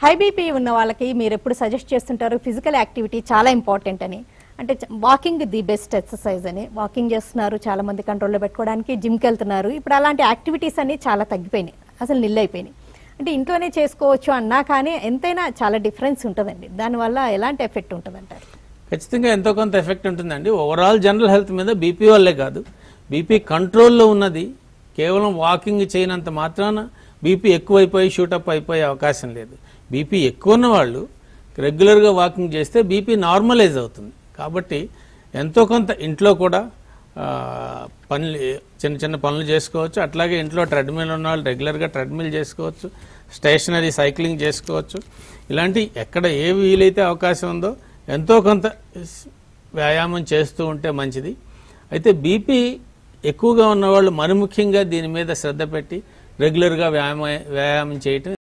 high BP ఉన్న వాళ్ళకి మీరు ఎప్పుడు సజెస్ట్ చేస్తుంటారు ఫిజికల్ యాక్టివిటీ చాలా ఇంపార్టెంట్ అని అంటే వాకింగ్ ది బెస్ట్ ఎక్సర్సైజ్ అని వాకింగ్ చేస్తున్నారు చాలా మంది కంట్రోల్లో పెట్టుకోవడానికి జిమ్కి వెళ్తున్నారు ఇప్పుడు అలాంటి యాక్టివిటీస్ అన్ని చాలా తగ్గిపోయినాయి అసలు నిల్లైపోయినాయి అంటే ఇంట్లోనే చేసుకోవచ్చు అన్నా కానీ ఎంతైనా చాలా డిఫరెన్స్ ఉంటుందండి దానివల్ల ఎలాంటి ఎఫెక్ట్ ఉంటుంది అంటారు ఖచ్చితంగా ఎంతో కొంత ఎఫెక్ట్ ఉంటుందండి ఓవరాల్ జనరల్ హెల్త్ మీద బీపీ వల్లే కాదు బీపీ కంట్రోల్లో ఉన్నది కేవలం వాకింగ్ చేయనంత మాత్రాన బీపీ ఎక్కువైపోయి షూటప్ అయిపోయే అవకాశం లేదు బీపీ ఎక్కువ ఉన్న వాళ్ళు రెగ్యులర్గా వాకింగ్ చేస్తే బీపీ నార్మలైజ్ అవుతుంది కాబట్టి ఎంతో కొంత ఇంట్లో కూడా ఆ, పనులు చిన్న చిన్న పనులు చేసుకోవచ్చు అట్లాగే ఇంట్లో ట్రెడ్మిల్ ఉన్న వాళ్ళు రెగ్యులర్గా ట్రెడ్మిల్ చేసుకోవచ్చు స్టేషనరీ సైక్లింగ్ చేసుకోవచ్చు ఇలాంటి ఎక్కడ ఏ వీలైతే అవకాశం ఉందో ఎంతో కొంత స్- వ్యాయామం చేస్తూ ఉంటే మంచిది అయితే బీపీ ఎక్కువగా ఉన్నవాళ్ళు మరి ముఖ్యంగా దీని మీద శ్రద్ధ పెట్టి రెగ్యులర్గా వ్యాయామ వ్యాయామం చేయటం